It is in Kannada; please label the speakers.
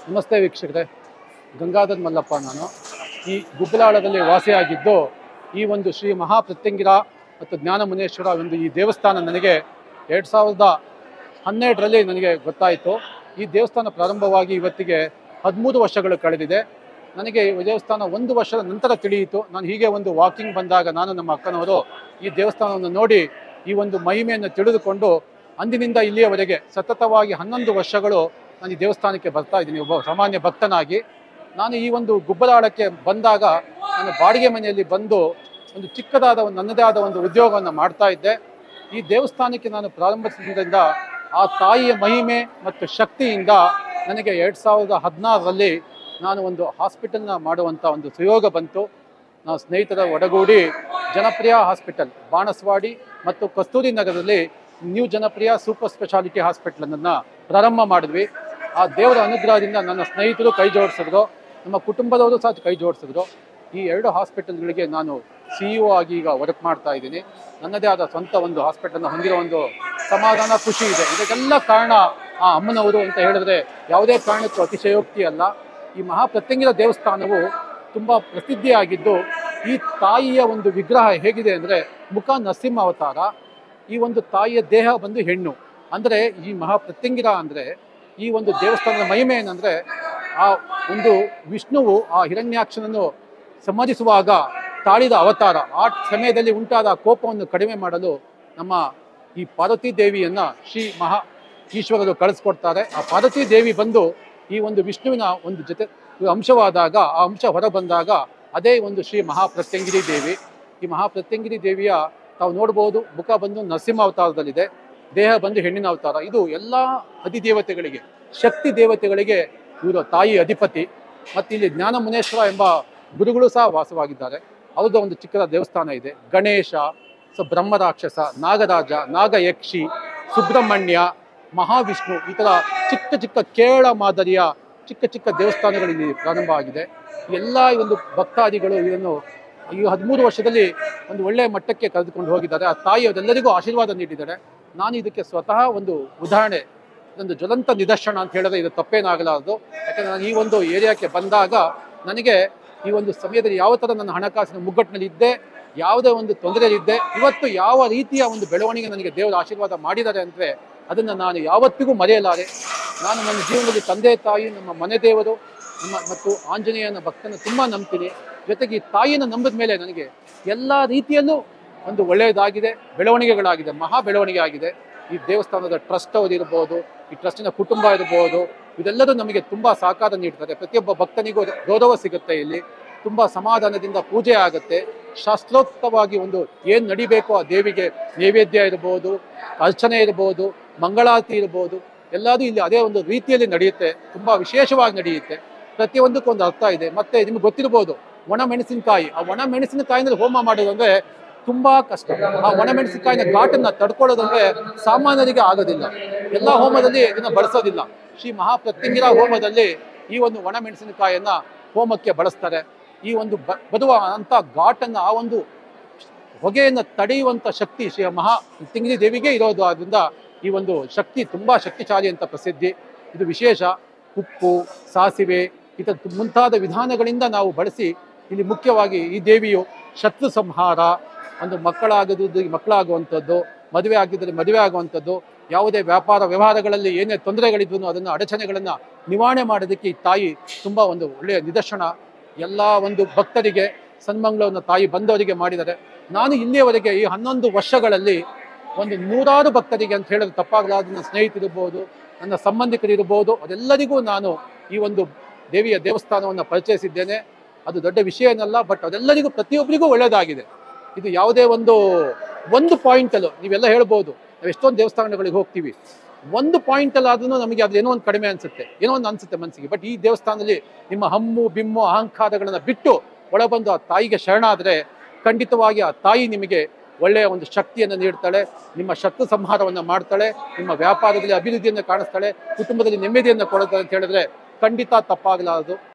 Speaker 1: ನಮಸ್ತೆ ವೀಕ್ಷಕರೇ ಗಂಗಾಧರ್ ಮಲ್ಲಪ್ಪ ನಾನು ಈ ಗುಬ್ಬಲಾಳದಲ್ಲಿ ವಾಸಿಯಾಗಿದ್ದು ಈ ಒಂದು ಶ್ರೀ ಮಹಾಪ್ರತ್ಯಂಗಿರ ಮತ್ತು ಜ್ಞಾನ ಮುನೇಶ್ವರ ಒಂದು ಈ ದೇವಸ್ಥಾನ ನನಗೆ ಎರಡು ಸಾವಿರದ ಹನ್ನೆರಡರಲ್ಲಿ ನನಗೆ ಗೊತ್ತಾಯಿತು ಈ ದೇವಸ್ಥಾನ ಪ್ರಾರಂಭವಾಗಿ ಇವತ್ತಿಗೆ ಹದಿಮೂರು ವರ್ಷಗಳು ಕಳೆದಿದೆ ನನಗೆ ಈ ದೇವಸ್ಥಾನ ಒಂದು ವರ್ಷದ ನಂತರ ತಿಳಿಯಿತು ನಾನು ಹೀಗೆ ಒಂದು ವಾಕಿಂಗ್ ಬಂದಾಗ ನಾನು ನಮ್ಮ ಅಕ್ಕನವರು ಈ ದೇವಸ್ಥಾನವನ್ನು ನೋಡಿ ಈ ಒಂದು ಮಹಿಮೆಯನ್ನು ತಿಳಿದುಕೊಂಡು ಅಂದಿನಿಂದ ಇಲ್ಲಿಯವರೆಗೆ ಸತತವಾಗಿ ಹನ್ನೊಂದು ವರ್ಷಗಳು ನಾನು ಈ ದೇವಸ್ಥಾನಕ್ಕೆ ಬರ್ತಾ ಇದ್ದೀನಿ ಒಬ್ಬ ಸಾಮಾನ್ಯ ಭಕ್ತನಾಗಿ ನಾನು ಈ ಒಂದು ಗುಬ್ಬಲಾಳಕ್ಕೆ ಬಂದಾಗ ನಾನು ಬಾಡಿಗೆ ಮನೆಯಲ್ಲಿ ಬಂದು ಒಂದು ಚಿಕ್ಕದಾದ ಒಂದು ನನ್ನದೇ ಆದ ಒಂದು ಉದ್ಯೋಗವನ್ನು ಮಾಡ್ತಾ ಇದ್ದೆ ಈ ದೇವಸ್ಥಾನಕ್ಕೆ ನಾನು ಪ್ರಾರಂಭಿಸಿದ್ರಿಂದ ಆ ತಾಯಿಯ ಮಹಿಮೆ ಮತ್ತು ಶಕ್ತಿಯಿಂದ ನನಗೆ ಎರಡು ಸಾವಿರದ ಹದಿನಾರರಲ್ಲಿ ನಾನು ಒಂದು ಹಾಸ್ಪಿಟಲ್ನ ಮಾಡುವಂಥ ಒಂದು ಸುಯೋಗ ಬಂತು ನಾವು ಸ್ನೇಹಿತರ ಒಡಗೂಡಿ ಜನಪ್ರಿಯ ಹಾಸ್ಪಿಟಲ್ ಬಾಣಸ್ವಾಡಿ ಮತ್ತು ಕಸ್ತೂರಿ ನಗರದಲ್ಲಿ ನ್ಯೂ ಜನಪ್ರಿಯ ಸೂಪರ್ ಸ್ಪೆಷಾಲಿಟಿ ಹಾಸ್ಪಿಟಲನ್ನು ಪ್ರಾರಂಭ ಮಾಡಿದ್ವಿ ಆ ದೇವರ ಅನುಗ್ರಹದಿಂದ ನನ್ನ ಸ್ನೇಹಿತರು ಕೈ ಜೋಡಿಸಿದ್ರು ನಮ್ಮ ಕುಟುಂಬದವರು ಸಹ ಕೈ ಜೋಡಿಸಿದ್ರು ಈ ಎರಡು ಹಾಸ್ಪಿಟಲ್ಗಳಿಗೆ ನಾನು ಸಿ ಇ ಆಗಿ ಈಗ ವರ್ಕ್ ಮಾಡ್ತಾ ಇದ್ದೀನಿ ನನ್ನದೇ ಆದ ಸ್ವಂತ ಒಂದು ಹಾಸ್ಪಿಟಲ್ನ ಹೊಂದಿರೋ ಒಂದು ಸಮಾಧಾನ ಖುಷಿ ಇದೆ ಇದಕ್ಕೆಲ್ಲ ಕಾರಣ ಆ ಅಮ್ಮನವರು ಅಂತ ಹೇಳಿದ್ರೆ ಯಾವುದೇ ಕಾರಣಕ್ಕೂ ಅತಿಶಯೋಕ್ತಿ ಅಲ್ಲ ಈ ಮಹಾಪ್ರತ್ಯಂಗಿರ ದೇವಸ್ಥಾನವು ತುಂಬ ಪ್ರಸಿದ್ಧಿಯಾಗಿದ್ದು ಈ ತಾಯಿಯ ಒಂದು ವಿಗ್ರಹ ಹೇಗಿದೆ ಅಂದರೆ ಮುಖ ನರಸಿಂಹ ಅವತಾರ ಈ ಒಂದು ತಾಯಿಯ ದೇಹ ಬಂದು ಹೆಣ್ಣು ಅಂದರೆ ಈ ಮಹಾಪ್ರತ್ಯಂಗಿರ ಅಂದರೆ ಈ ಒಂದು ದೇವಸ್ಥಾನದ ಮಹಿಮೆ ಏನಂದರೆ ಆ ಒಂದು ವಿಷ್ಣುವು ಆ ಹಿರಣ್ಯಾಕ್ಷನನ್ನು ಸಂಹರಿಸುವಾಗ ತಾಳಿದ ಅವತಾರ ಆ ಸಮಯದಲ್ಲಿ ಉಂಟಾದ ಕೋಪವನ್ನು ಕಡಿಮೆ ಮಾಡಲು ನಮ್ಮ ಈ ಪಾರ್ವತಿ ದೇವಿಯನ್ನ ಶ್ರೀ ಮಹಾ ಈಶ್ವರರು ಕಳಿಸ್ಕೊಡ್ತಾರೆ ಆ ಪಾರ್ವತಿ ದೇವಿ ಬಂದು ಈ ಒಂದು ವಿಷ್ಣುವಿನ ಒಂದು ಜೊತೆ ಅಂಶವಾದಾಗ ಆ ಅಂಶ ಹೊರ ಬಂದಾಗ ಅದೇ ಒಂದು ಶ್ರೀ ಮಹಾಪ್ರತ್ಯಂಗಿರಿ ದೇವಿ ಈ ಮಹಾಪ್ರತ್ಯಂಗಿರಿ ದೇವಿಯ ತಾವು ನೋಡ್ಬೋದು ಮುಖ ಬಂದು ನರಸಿಂಹ ಅವತಾರದಲ್ಲಿದೆ ದೇಹ ಬಂದು ಹೆಣ್ಣಿನ ಅವತಾರ ಇದು ಎಲ್ಲ ಅಧಿದೇವತೆಗಳಿಗೆ ಶಕ್ತಿ ದೇವತೆಗಳಿಗೆ ಇವರು ತಾಯಿ ಅಧಿಪತಿ ಮತ್ತು ಇಲ್ಲಿ ಜ್ಞಾನ ಮುನೇಶ್ವರ ಎಂಬ ಗುರುಗಳು ಸಹ ವಾಸವಾಗಿದ್ದಾರೆ ಅವ್ರದ್ದು ಒಂದು ಚಿಕ್ಕದ ದೇವಸ್ಥಾನ ಇದೆ ಗಣೇಶ ಸೊ ಬ್ರಹ್ಮರಾಕ್ಷಸ ನಾಗರಾಜ ನಾಗಯಕ್ಷಿ ಸುಬ್ರಹ್ಮಣ್ಯ ಮಹಾವಿಷ್ಣು ಈ ಥರ ಚಿಕ್ಕ ಚಿಕ್ಕ ಕೇರಳ ಮಾದರಿಯ ಚಿಕ್ಕ ಚಿಕ್ಕ ದೇವಸ್ಥಾನಗಳು ಇಲ್ಲಿ ಪ್ರಾರಂಭ ಆಗಿದೆ ಎಲ್ಲ ಈ ಒಂದು ಭಕ್ತಾದಿಗಳು ಇದನ್ನು ಈ ಹದಿಮೂರು ವರ್ಷದಲ್ಲಿ ಒಂದು ಒಳ್ಳೆಯ ಮಟ್ಟಕ್ಕೆ ಕರೆದುಕೊಂಡು ಹೋಗಿದ್ದಾರೆ ಆ ತಾಯಿ ಅವರೆಲ್ಲರಿಗೂ ಆಶೀರ್ವಾದ ನೀಡಿದ್ದಾರೆ ನಾನು ಇದಕ್ಕೆ ಸ್ವತಃ ಒಂದು ಉದಾಹರಣೆ ಇದೊಂದು ಜ್ವಲಂತ ನಿದರ್ಶನ ಅಂತ ಹೇಳಿದ್ರೆ ಇದು ತಪ್ಪೇನಾಗಲಾರದು ಯಾಕಂದ್ರೆ ನಾನು ಈ ಒಂದು ಏರಿಯಾಕ್ಕೆ ಬಂದಾಗ ನನಗೆ ಈ ಒಂದು ಸಮಯದಲ್ಲಿ ಯಾವ ಥರ ನನ್ನ ಹಣಕಾಸಿನ ಮುಗ್ಗಟ್ಟಿನಲ್ಲಿ ಇದ್ದೆ ಯಾವುದೇ ಒಂದು ತೊಂದರೆಯಲ್ಲಿದ್ದೆ ಇವತ್ತು ಯಾವ ರೀತಿಯ ಒಂದು ಬೆಳವಣಿಗೆ ನನಗೆ ದೇವರ ಆಶೀರ್ವಾದ ಮಾಡಿದ್ದಾರೆ ಅಂದರೆ ಅದನ್ನು ನಾನು ಯಾವತ್ತಿಗೂ ಮರೆಯಲಾರೆ ನಾನು ನನ್ನ ಜೀವನದಲ್ಲಿ ತಂದೆ ತಾಯಿ ನಮ್ಮ ಮನೆ ದೇವರು ನಮ್ಮ ಮತ್ತು ಆಂಜನೇಯನ ಭಕ್ತನ ತುಂಬ ನಂಬ್ತೀನಿ ಜೊತೆಗೆ ಈ ತಾಯಿಯನ್ನು ನಂಬಿದ ಮೇಲೆ ನನಗೆ ಎಲ್ಲ ರೀತಿಯಲ್ಲೂ ಒಂದು ಒಳ್ಳೆಯದಾಗಿದೆ ಬೆಳವಣಿಗೆಗಳಾಗಿದೆ ಮಹಾ ಬೆಳವಣಿಗೆ ಆಗಿದೆ ಈ ದೇವಸ್ಥಾನದ ಟ್ರಸ್ಟ್ ಅವರಿರ್ಬೋದು ಈ ಟ್ರಸ್ಟಿನ ಕುಟುಂಬ ಇರ್ಬೋದು ಇದೆಲ್ಲರೂ ನಮಗೆ ತುಂಬ ಸಹಕಾರ ನೀಡ್ತಾರೆ ಪ್ರತಿಯೊಬ್ಬ ಭಕ್ತನಿಗೂ ಗೌರವ ಸಿಗುತ್ತೆ ಇಲ್ಲಿ ತುಂಬ ಸಮಾಧಾನದಿಂದ ಪೂಜೆ ಆಗುತ್ತೆ ಶಾಸ್ತ್ರೋಕ್ತವಾಗಿ ಒಂದು ಏನು ನಡಿಬೇಕು ಆ ದೇವಿಗೆ ನೈವೇದ್ಯ ಇರ್ಬೋದು ಅರ್ಚನೆ ಇರ್ಬೋದು ಮಂಗಳಾರತಿ ಇರ್ಬೋದು ಎಲ್ಲದೂ ಇಲ್ಲಿ ಅದೇ ಒಂದು ರೀತಿಯಲ್ಲಿ ನಡೆಯುತ್ತೆ ತುಂಬ ವಿಶೇಷವಾಗಿ ನಡೆಯುತ್ತೆ ಪ್ರತಿಯೊಂದಕ್ಕೂ ಒಂದು ಅರ್ಥ ಇದೆ ಮತ್ತೆ ನಿಮ್ಗೆ ಗೊತ್ತಿರ್ಬೋದು ಒಣ ಮೆಣಸಿನಕಾಯಿ ಆ ಒಣ ಮೆಣಸಿನಕಾಯಿನಲ್ಲಿ ಹೋಮ ಮಾಡೋದು ಅಂದ್ರೆ ತುಂಬಾ ಕಷ್ಟ ಆ ಒಣ ಮೆಣಸಿನಕಾಯಿನ ಘಾಟನ್ನ ತಡ್ಕೊಳ್ಳೋದಂದ್ರೆ ಸಾಮಾನ್ಯರಿಗೆ ಆಗೋದಿಲ್ಲ ಎಲ್ಲ ಹೋಮದಲ್ಲಿ ಇದನ್ನ ಬಳಸೋದಿಲ್ಲ ಶ್ರೀ ಮಹಾಪ್ರತ್ಯಂಗಿರ ಹೋಮದಲ್ಲಿ ಈ ಒಂದು ಒಣ ಮೆಣಸಿನಕಾಯಿಯನ್ನ ಹೋಮಕ್ಕೆ ಬಳಸ್ತಾರೆ ಈ ಒಂದು ಬ ಬದುವ ಅಂತ ಘಾಟನ್ನ ಆ ಒಂದು ಹೊಗೆಯನ್ನು ತಡೆಯುವಂಥ ಶಕ್ತಿ ಶ್ರೀ ಮಹಾ ತಿಂಗಿರಿ ದೇವಿಗೆ ಇರೋದು ಆದ್ದರಿಂದ ಈ ಒಂದು ಶಕ್ತಿ ತುಂಬಾ ಶಕ್ತಿಶಾಲಿ ಅಂತ ಪ್ರಸಿದ್ಧಿ ಇದು ವಿಶೇಷ ಉಪ್ಪು ಸಾಸಿವೆ ಇತರ ಮುಂತಾದ ವಿಧಾನಗಳಿಂದ ನಾವು ಬಳಸಿ ಇಲ್ಲಿ ಮುಖ್ಯವಾಗಿ ಈ ದೇವಿಯು ಶತ್ರು ಸಂಹಾರ ಒಂದು ಮಕ್ಕಳಾಗದು ಮಕ್ಕಳಾಗುವಂಥದ್ದು ಮದುವೆ ಆಗಿದ್ದರೆ ಮದುವೆ ಆಗುವಂಥದ್ದು ಯಾವುದೇ ವ್ಯಾಪಾರ ವ್ಯವಹಾರಗಳಲ್ಲಿ ಏನೇ ತೊಂದರೆಗಳಿದ್ರೂ ಅದನ್ನು ಅಡಚಣೆಗಳನ್ನು ನಿವಾರಣೆ ಮಾಡೋದಕ್ಕೆ ಈ ತಾಯಿ ತುಂಬ ಒಂದು ಒಳ್ಳೆಯ ನಿದರ್ಶನ ಎಲ್ಲ ಒಂದು ಭಕ್ತರಿಗೆ ಸನ್ಮಂಗಳವನ್ನು ತಾಯಿ ಬಂದವರಿಗೆ ಮಾಡಿದ್ದಾರೆ ನಾನು ಇಲ್ಲಿಯವರೆಗೆ ಈ ಹನ್ನೊಂದು ವರ್ಷಗಳಲ್ಲಿ ಒಂದು ನೂರಾರು ಭಕ್ತರಿಗೆ ಅಂತ ಹೇಳಿದ್ರೆ ತಪ್ಪಾಗಲಾದ ನನ್ನ ಸ್ನೇಹಿತರಿರ್ಬೋದು ನನ್ನ ಸಂಬಂಧಿಕರಿರ್ಬೋದು ಅದೆಲ್ಲರಿಗೂ ನಾನು ಈ ಒಂದು ದೇವಿಯ ದೇವಸ್ಥಾನವನ್ನು ಪರಿಚಯಿಸಿದ್ದೇನೆ ಅದು ದೊಡ್ಡ ವಿಷಯ ಏನಲ್ಲ ಬಟ್ ಅದೆಲ್ಲರಿಗೂ ಪ್ರತಿಯೊಬ್ಬರಿಗೂ ಒಳ್ಳೆಯದಾಗಿದೆ ಇದು ಯಾವುದೇ ಒಂದು ಒಂದು ಪಾಯಿಂಟಲ್ಲೂ ನೀವೆಲ್ಲ ಹೇಳ್ಬೋದು ನಾವು ಎಷ್ಟೊಂದು ದೇವಸ್ಥಾನಗಳಿಗೆ ಹೋಗ್ತೀವಿ ಒಂದು ಪಾಯಿಂಟಲ್ಲಾದ್ರೂ ನಮಗೆ ಅದು ಏನೋ ಒಂದು ಕಡಿಮೆ ಅನಿಸುತ್ತೆ ಏನೋ ಒಂದು ಅನಿಸುತ್ತೆ ಮನಸ್ಸಿಗೆ ಬಟ್ ಈ ದೇವಸ್ಥಾನದಲ್ಲಿ ನಿಮ್ಮ ಹಮ್ಮು ಬಿಮ್ಮು ಅಹಂಕಾರಗಳನ್ನು ಬಿಟ್ಟು ಒಳಬಂದು ಆ ತಾಯಿಗೆ ಶರಣಾದರೆ ಖಂಡಿತವಾಗಿ ಆ ತಾಯಿ ನಿಮಗೆ ಒಳ್ಳೆಯ ಒಂದು ಶಕ್ತಿಯನ್ನು ನೀಡ್ತಾಳೆ ನಿಮ್ಮ ಶತ್ರು ಸಂಹಾರವನ್ನು ಮಾಡ್ತಾಳೆ ನಿಮ್ಮ ವ್ಯಾಪಾರದಲ್ಲಿ ಅಭಿವೃದ್ಧಿಯನ್ನು ಕಾಣಿಸ್ತಾಳೆ ಕುಟುಂಬದಲ್ಲಿ ನೆಮ್ಮದಿಯನ್ನು ಕೊಡುತ್ತಾಳೆ ಅಂತ ಹೇಳಿದ್ರೆ ಖಂಡಿತ ತಪ್ಪಾಗಲಾರದು